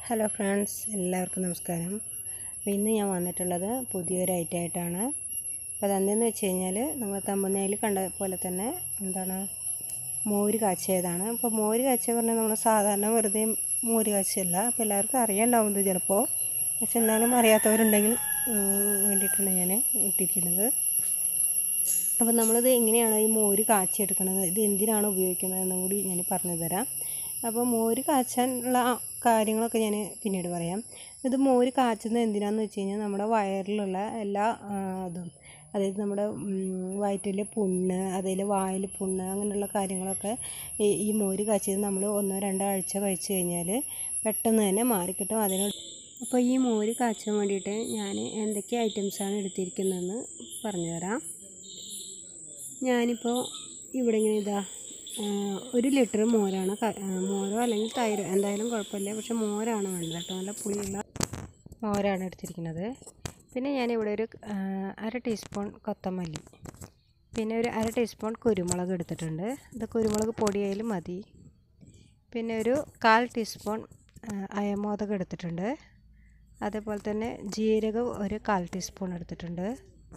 hello friends എല്ലാവർക്കും നമസ്കാരം അപ്പോൾ ഇന്ന് ഞാൻ വന്നിട്ടുള്ളത് പുതിയൊരു ഐറ്റം ആയിട്ടാണ് അപ്പോൾ അതെന്തെന്ന് വെച്ച് കഴിഞ്ഞാൽ നമ്മൾ തമ്പനയിൽ കണ്ട പോലെ തന്നെ എന്താണ് മോര് കാച്ചിയതാണ് അപ്പോൾ മോര് കാച്ചിയ പറഞ്ഞാൽ നമ്മൾ സാധാരണ വെറുതെ മോര് കാച്ചിയല്ല അപ്പോൾ എല്ലാവർക്കും അറിയാണ്ടാവുന്നത് ചിലപ്പോൾ പക്ഷെ എന്നാലും അറിയാത്തവരുണ്ടെങ്കിൽ വേണ്ടിയിട്ടാണ് ഞാൻ ഇട്ടിരിക്കുന്നത് അപ്പോൾ നമ്മളിത് എങ്ങനെയാണ് ഈ മോര് കാച്ചിയെടുക്കുന്നത് ഇത് എന്തിനാണ് ഉപയോഗിക്കുന്നത് എന്നും കൂടി ഞാൻ പറഞ്ഞു തരാം അപ്പോൾ മോര് കാച്ചാനുള്ള കാര്യങ്ങളൊക്കെ ഞാൻ പിന്നീട് പറയാം ഇത് മോര് കാച്ചുന്നത് എന്തിനാണെന്ന് വെച്ച് കഴിഞ്ഞാൽ നമ്മുടെ വയറിലുള്ള എല്ലാ ഇതും അതായത് നമ്മുടെ വയറ്റിൽ പുണ്ണ് അതേൽ വായിൽ പുണ്ണ് അങ്ങനെയുള്ള കാര്യങ്ങളൊക്കെ ഈ ഈ മോര് കാച്ചിയത് നമ്മൾ ഒന്നോ രണ്ടോ ആഴ്ച കഴിച്ച് കഴിഞ്ഞാൽ പെട്ടെന്ന് തന്നെ മാറിക്കിട്ടും അതിന് അപ്പോൾ ഈ മോര് കാച്ചാൻ വേണ്ടിയിട്ട് ഞാൻ എന്തൊക്കെ ഐറ്റംസാണ് എടുത്തിരിക്കുന്നതെന്ന് പറഞ്ഞു തരാം ഞാനിപ്പോൾ ഇവിടെ ഇങ്ങനെ ഇതാ ഒരു ലിറ്റർ മോരാണ് മോരോ അല്ലെങ്കിൽ തൈരോ എന്തായാലും കുഴപ്പമില്ല പക്ഷെ മോരാണ് വേണ്ടത് കേട്ടോ നല്ല പുളിയുള്ള മോരാണ് എടുത്തിരിക്കുന്നത് പിന്നെ ഞാനിവിടെ ഒരു അര ടീസ്പൂൺ കൊത്തമല്ലി പിന്നെ ഒരു അര ടീസ്പൂൺ കുരുമുളക് എടുത്തിട്ടുണ്ട് ഇത് കുരുമുളക് പൊടിയായാലും മതി പിന്നെ ഒരു കാൽ ടീസ്പൂൺ അയമോദകം എടുത്തിട്ടുണ്ട് അതേപോലെ തന്നെ ജീരകം ഒരു കാൽ ടീസ്പൂൺ എടുത്തിട്ടുണ്ട്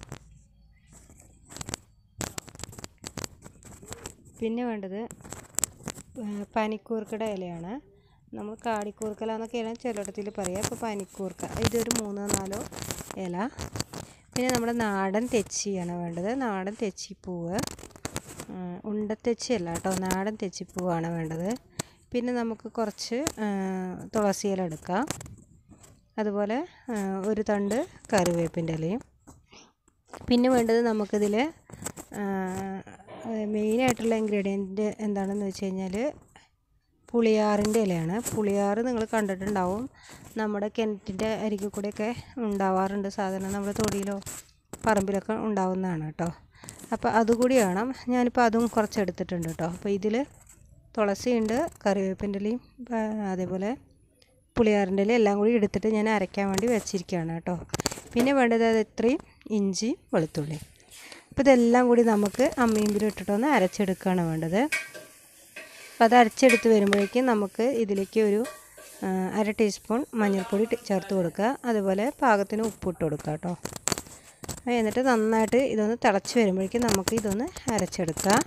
പിന്നെ വേണ്ടത് പനിക്കൂർക്കയുടെ ഇലയാണ് നമ്മൾ കാടിക്കൂർക്കല എന്നൊക്കെയാണ് ചിലയിടത്തിൽ പറയുക ഇപ്പോൾ പനിക്കൂർക്ക ഇതൊരു മൂന്നോ നാലോ ഇല പിന്നെ നമ്മുടെ നാടൻ തെച്ചിയാണ് വേണ്ടത് നാടൻ തെച്ചിപ്പൂവ് ഉണ്ടത്തെച്ചി അല്ല കേട്ടോ നാടൻ തെച്ചിപ്പൂവാണ് വേണ്ടത് പിന്നെ നമുക്ക് കുറച്ച് തുളസി ഇല എടുക്കാം അതുപോലെ ഒരു തണ്ട് കറിവേപ്പിൻ്റെ ഇലയും പിന്നെ വേണ്ടത് നമുക്കിതിൽ മെയിനായിട്ടുള്ള ഇൻഗ്രീഡിയൻറ്റ് എന്താണെന്ന് വെച്ച് കഴിഞ്ഞാൽ പുളിയാറിൻ്റെ ഇലയാണ് പുളിയാറ് നിങ്ങൾ കണ്ടിട്ടുണ്ടാവും നമ്മുടെ കിണറ്റിൻ്റെ അരികിൽ കൂടെയൊക്കെ ഉണ്ടാവാറുണ്ട് സാധാരണ നമ്മുടെ തൊടിയിലോ പറമ്പിലൊക്കെ ഉണ്ടാവുന്നതാണ് കേട്ടോ അപ്പോൾ അതുകൂടി വേണം ഞാനിപ്പോൾ അതും കുറച്ച് എടുത്തിട്ടുണ്ട് കേട്ടോ അപ്പോൾ ഇതിൽ തുളസിയുണ്ട് കറിവേപ്പിൻ്റെ ഇലയും അതേപോലെ പുളിയാറിൻ്റെ ഇല എല്ലാം കൂടി എടുത്തിട്ട് ഞാൻ അരയ്ക്കാൻ വേണ്ടി വെച്ചിരിക്കുകയാണ് കേട്ടോ പിന്നെ വേണ്ടത് അത് ഇത്രയും ഇഞ്ചി വെളുത്തുള്ളി അപ്പോൾ ഇതെല്ലാം കൂടി നമുക്ക് അമ്മീമ്പിലും ഇട്ടിട്ടൊന്ന് അരച്ചെടുക്കുകയാണ് വേണ്ടത് അപ്പോൾ അത് അരച്ചെടുത്ത് വരുമ്പോഴേക്കും നമുക്ക് ഇതിലേക്ക് ഒരു അര ടീസ്പൂൺ മഞ്ഞൾപ്പൊടി ചേർത്ത് കൊടുക്കുക അതുപോലെ പാകത്തിന് ഉപ്പിട്ട് കൊടുക്കുക കേട്ടോ എന്നിട്ട് നന്നായിട്ട് ഇതൊന്ന് തിളച്ച് വരുമ്പോഴേക്കും നമുക്ക് ഇതൊന്ന് അരച്ചെടുക്കാം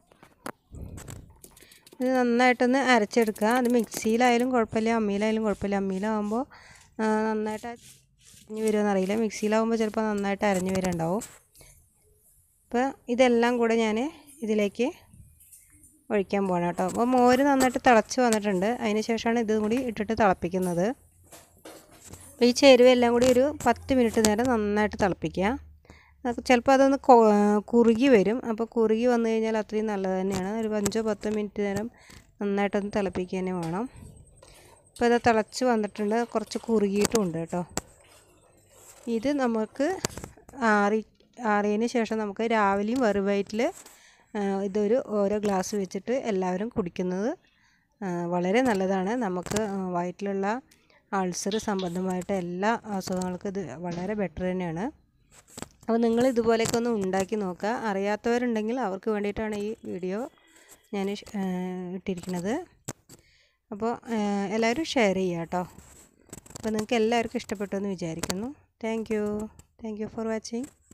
ഇത് നന്നായിട്ടൊന്ന് അരച്ചെടുക്കുക അത് മിക്സിയിലായാലും കുഴപ്പമില്ല അമ്മിയിലായാലും കുഴപ്പമില്ല അമ്മിയിലാവുമ്പോൾ നന്നായിട്ട് അരിഞ്ഞ് വരുമെന്ന് അറിയില്ല മിക്സിയിലാവുമ്പോൾ ചിലപ്പോൾ നന്നായിട്ട് അരഞ്ഞ് വരുന്നുണ്ടാവും അപ്പോൾ ഇതെല്ലാം കൂടെ ഞാൻ ഇതിലേക്ക് ഒഴിക്കാൻ പോകണം കേട്ടോ അപ്പോൾ മോര് നന്നായിട്ട് തിളച്ച് വന്നിട്ടുണ്ട് അതിന് ശേഷമാണ് ഇതും കൂടി ഇട്ടിട്ട് തിളപ്പിക്കുന്നത് അപ്പോൾ ഈ ചേരുവ എല്ലാം കൂടി ഒരു പത്ത് മിനിറ്റ് നേരം നന്നായിട്ട് തിളപ്പിക്കുക ചിലപ്പോൾ അതൊന്ന് കുറുകി വരും അപ്പോൾ കുറുകി വന്നു കഴിഞ്ഞാൽ അത്രയും നല്ലത് തന്നെയാണ് ഒരു അഞ്ചോ പത്തോ മിനിറ്റ് നേരം നന്നായിട്ടൊന്ന് തിളപ്പിക്കുക തന്നെ വേണം അപ്പോൾ ഇത് തിളച്ച് വന്നിട്ടുണ്ട് കുറച്ച് കുറുകിയിട്ടും ഉണ്ട് കേട്ടോ ഇത് നമുക്ക് ആറി ആറിയതിന് ശേഷം നമുക്ക് രാവിലെയും വെറുവയറ്റിൽ ഇതൊരു ഓരോ ഗ്ലാസ് വെച്ചിട്ട് എല്ലാവരും കുടിക്കുന്നത് വളരെ നല്ലതാണ് നമുക്ക് വയറ്റിലുള്ള അൾസർ സംബന്ധമായിട്ട് എല്ലാ അസുഖങ്ങൾക്കും ഇത് വളരെ ബെറ്റർ തന്നെയാണ് അപ്പോൾ നിങ്ങൾ ഇതുപോലെയൊക്കെ ഒന്ന് ഉണ്ടാക്കി നോക്കുക അറിയാത്തവരുണ്ടെങ്കിൽ അവർക്ക് വേണ്ടിയിട്ടാണ് ഈ വീഡിയോ ഞാൻ ഇട്ടിരിക്കുന്നത് അപ്പോൾ എല്ലാവരും ഷെയർ ചെയ്യുക കേട്ടോ അപ്പോൾ നിങ്ങൾക്ക് എല്ലാവർക്കും ഇഷ്ടപ്പെട്ടു എന്ന് വിചാരിക്കുന്നു thank you thank you for watching